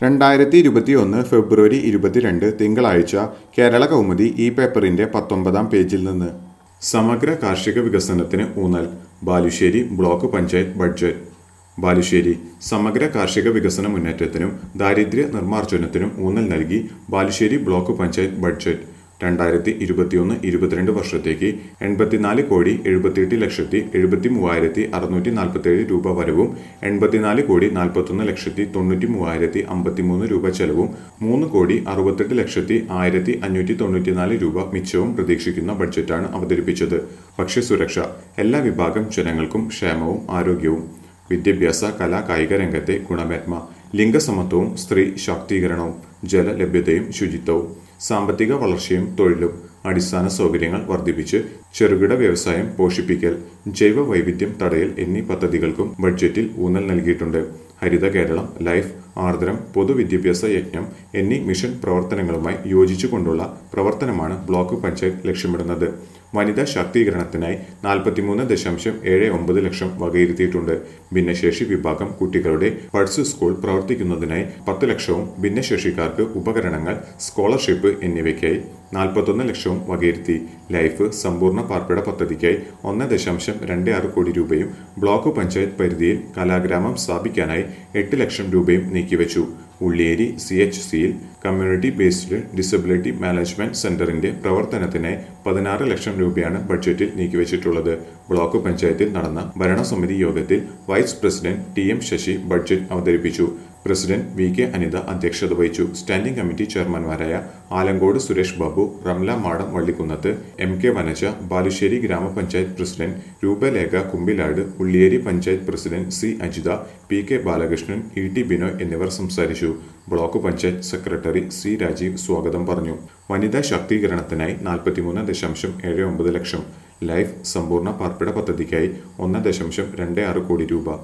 രണ്ടായിരത്തി ഇരുപത്തിയൊന്ന് ഫെബ്രുവരി ഇരുപത്തിരണ്ട് തിങ്കളാഴ്ച കേരള കൗമുദി ഈ പേപ്പറിന്റെ പത്തൊമ്പതാം പേജിൽ നിന്ന് സമഗ്ര കാർഷിക വികസനത്തിന് ഊന്നൽ ബാലുശ്ശേരി ബ്ലോക്ക് പഞ്ചായത്ത് ബഡ്ജറ്റ് ബാലുശ്ശേരി സമഗ്ര കാർഷിക വികസന മുന്നേറ്റത്തിനും ദാരിദ്ര്യ നിർമ്മാർജ്ജനത്തിനും ഊന്നൽ നൽകി ബാലുശ്ശേരി ബ്ലോക്ക് പഞ്ചായത്ത് ബഡ്ജറ്റ് രണ്ടായിരത്തി ഇരുപത്തിയൊന്ന് ഇരുപത്തിരണ്ട് വർഷത്തേക്ക് എൺപത്തിനാല് കോടി എഴുപത്തിയെട്ട് ലക്ഷത്തി എഴുപത്തി മൂവായിരത്തി അറുന്നൂറ്റി നാൽപ്പത്തേഴ് രൂപ വരവും എൺപത്തിനാല് കോടി നാൽപ്പത്തൊന്ന് ലക്ഷത്തി തൊണ്ണൂറ്റി മൂവായിരത്തി അമ്പത്തിമൂന്ന് രൂപ ചെലവും മൂന്ന് കോടി അറുപത്തെട്ട് ലക്ഷത്തി ആയിരത്തി അഞ്ഞൂറ്റി തൊണ്ണൂറ്റിനാല് രൂപ മിച്ചവും പ്രതീക്ഷിക്കുന്ന ബഡ്ജറ്റാണ് അവതരിപ്പിച്ചത് ഭക്ഷ്യസുരക്ഷ എല്ലാ വിഭാഗം ജനങ്ങൾക്കും ക്ഷേമവും ആരോഗ്യവും വിദ്യാഭ്യാസ കലാ കായിക രംഗത്തെ ഗുണമേന്മ ലിംഗസമത്വവും സ്ത്രീ ശാക്തീകരണവും ജലലഭ്യതയും ശുചിത്വവും സാമ്പത്തിക വളർച്ചയും തൊഴിലും അടിസ്ഥാന സൗകര്യങ്ങൾ വർദ്ധിപ്പിച്ച് ചെറുകിട വ്യവസായം പോഷിപ്പിക്കൽ ജൈവ വൈവിധ്യം തടയൽ എന്നീ പദ്ധതികൾക്കും ബഡ്ജറ്റിൽ ഊന്നൽ നൽകിയിട്ടുണ്ട് ഹരിത കേരളം ലൈഫ് ആർദ്രം പൊതുവിദ്യാഭ്യാസ യജ്ഞം എന്നീ മിഷൻ പ്രവർത്തനങ്ങളുമായി യോജിച്ചുകൊണ്ടുള്ള പ്രവർത്തനമാണ് ബ്ലോക്ക് പഞ്ചായത്ത് ലക്ഷ്യമിടുന്നത് വനിതാ ശാക്തീകരണത്തിനായി നാൽപ്പത്തിമൂന്ന് ദശാംശം ഏഴ് ഒമ്പത് ലക്ഷം വകയിരുത്തിയിട്ടുണ്ട് ഭിന്നശേഷി വിഭാഗം കുട്ടികളുടെ പൾസ് സ്കൂൾ പ്രവർത്തിക്കുന്നതിനായി പത്ത് ലക്ഷവും ഭിന്നശേഷിക്കാർക്ക് ഉപകരണങ്ങൾ സ്കോളർഷിപ്പ് എന്നിവയ്ക്കായി നാൽപ്പത്തൊന്ന് ലക്ഷവും വകയിരുത്തി ലൈഫ് സമ്പൂർണ്ണ പാർപ്പിട പദ്ധതിക്കായി ഒന്ന് ദശാംശം രണ്ട് ആറ് കോടി രൂപയും ബ്ലോക്ക് പഞ്ചായത്ത് പരിധിയിൽ കലാഗ്രാമം സ്ഥാപിക്കാനായി എട്ട് ലക്ഷം രൂപയും നീക്കിവെച്ചു ഉള്ളിയേരി സി എച്ച് സിയിൽ കമ്മ്യൂണിറ്റി ബേസ്ഡ് ഡിസബിലിറ്റി മാനേജ്മെന്റ് സെന്ററിന്റെ പ്രവർത്തനത്തിനായി പതിനാറ് ലക്ഷം രൂപയാണ് ബഡ്ജറ്റിൽ നീക്കിവച്ചിട്ടുള്ളത് ബ്ലോക്ക് പഞ്ചായത്തിൽ നടന്ന ഭരണസമിതി യോഗത്തിൽ vice president T M Sasi budget അവതരിപ്പിച്ചു പ്രസിഡന്റ് വി കെ അനിത അധ്യക്ഷത വഹിച്ചു സ്റ്റാൻഡിംഗ് കമ്മിറ്റി ചെയർമാൻമാരായ ആലങ്കോട് സുരേഷ് ബാബു റംല മാടം വള്ളിക്കുന്നത്ത് എം കെ വനജ ബാലുശ്ശേരി ഗ്രാമപഞ്ചായത്ത് president Rupalekha Kumbilad Ulliyeri panchayat president C Ajitha P K Balakrishnan E T Binoy എന്നിവർ സംസാരിച്ചു block panchayat secretary C Rajeev സ്വാഗതം പറഞ്ഞു വനിതാ ശാക്തീകരണത്തിനായി നാൽപ്പത്തിമൂന്ന് ദശാംശം ഏഴ് ഒമ്പത് ലക്ഷം ലൈഫ് സമ്പൂർണ്ണ പാർപ്പിട പദ്ധതിക്കായി ഒന്ന് ദശാംശം രണ്ട് ആറ് കോടി രൂപ